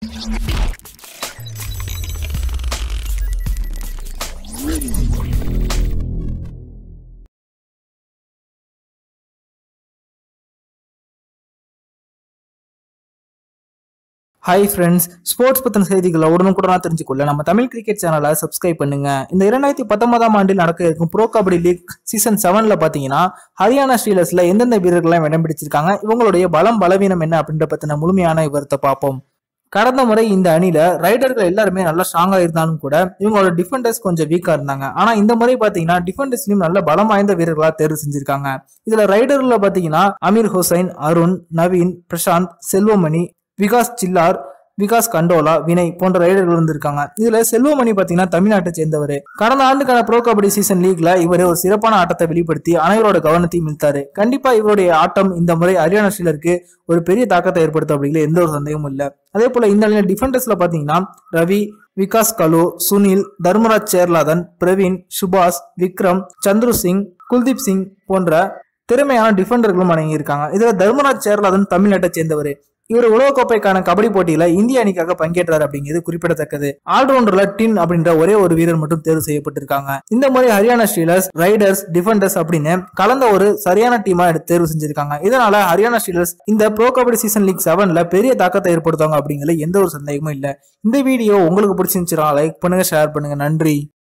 hi friends sports பத்தின செய்திகளை உடனுக்குடனா தெரிஞ்சுக்கொள்ள நம்ம தமிழ் கிரிக்கெட் சேனலை சப்ஸ்கிரைப் பண்ணுங்க இந்த இரண்டாயிரத்தி பத்தொன்பதாம் ஆண்டில் நடக்க இருக்கும் ப்ரோ கபடி லீக் சீசன் செவன்ல பாத்தீங்கன்னா ஹரியானா ஸ்டீலர்ஸ்ல எந்தெந்த வீரர்கள்லாம் இடம் பிடிச்சிருக்காங்க இவங்களுடைய பலம் பலவீனம் என்ன அப்படின்ற பத்தின முழுமையான விவரத்தை பார்ப்போம் கடந்த முறை இந்த அணில ரைடர்கள் எல்லாருமே நல்லா ஸ்ட்ராங்கா இருந்தாலும் கூட இவங்களோட டிஃபெண்டர்ஸ் கொஞ்சம் வீக்கா இருந்தாங்க ஆனா இந்த முறை பாத்தீங்கன்னா டிஃபெண்டர்ஸ்லயும் நல்ல பலம் வாய்ந்த வீரர்களா தேர்வு செஞ்சிருக்காங்க இதுல ரைடர்ல பாத்தீங்கன்னா அமீர் ஹுசைன் அருண் நவீன் பிரசாந்த் செல்வமணி விகாஸ் சில்லார் விகாஸ் கண்டோலா வினய் போன்ற ரைடர்கள் வந்திருக்காங்க இதுல செல்வமணி பாத்தீங்கன்னா தமிழ்நாட்டை சேர்ந்தவர் கடந்த ஆண்டுக்கான ப்ரோ கபடி சீசன் லீக்ல இவர் ஒரு சிறப்பான ஆட்டத்தை வெளிப்படுத்தி அனைவரோட கவனத்தையும் இழுத்தாரு கண்டிப்பா இவருடைய ஆட்டம் இந்த முறை ஹரியானா ஸ்டீலருக்கு ஒரு பெரிய தாக்கத்தை ஏற்படுத்தும் அப்படிங்கிற எந்த ஒரு சந்தேகமும் இல்ல அதே போல இந்த அணியில டிஃபெண்டர்ஸ்ல பாத்தீங்கன்னா ரவி விகாஸ் கலோ சுனில் தர்மராஜ் சேர்லாதன் பிரவீன் சுபாஷ் விக்ரம் சந்துரு சிங் குல்தீப் சிங் போன்ற திறமையான டிஃபெண்டர்களும் அடங்கியிருக்காங்க இதுல தர்மராஜ் சேர்லாதன் தமிழ்நாட்டை சேர்ந்தவர் இவர் உலகக்கோப்பைக்கான கபடி போட்டியில இந்திய அணிக்காக பங்கேற்றார் அப்படிங்கிறது குறிப்பிடத்தக்கது ஆல்ரவுண்டர்ல டின் அப்படின்ற ஒரே ஒரு வீரர் மட்டும் தேர்வு செய்யப்பட்டிருக்காங்க இந்த முறை ஹரியானா ஸ்டீலர்ஸ் ரைடர்ஸ் டிஃபெண்டர்ஸ் அப்படின்னு கலந்த ஒரு சரியான டீமா எடுத்து தேர்வு செஞ்சிருக்காங்க இதனால ஹரியானா ஸ்டீலர்ஸ் இந்த ப்ரோ கபடி சீசன் லீக் செவன்ல பெரிய தாக்கத்தை ஏற்படுத்துவாங்க அப்படிங்கிற எந்த ஒரு சந்தேகமும் இல்ல இந்த வீடியோ உங்களுக்கு பிடிச்சிருந்துச்சுனா லைக் பண்ணுங்க ஷேர் பண்ணுங்க நன்றி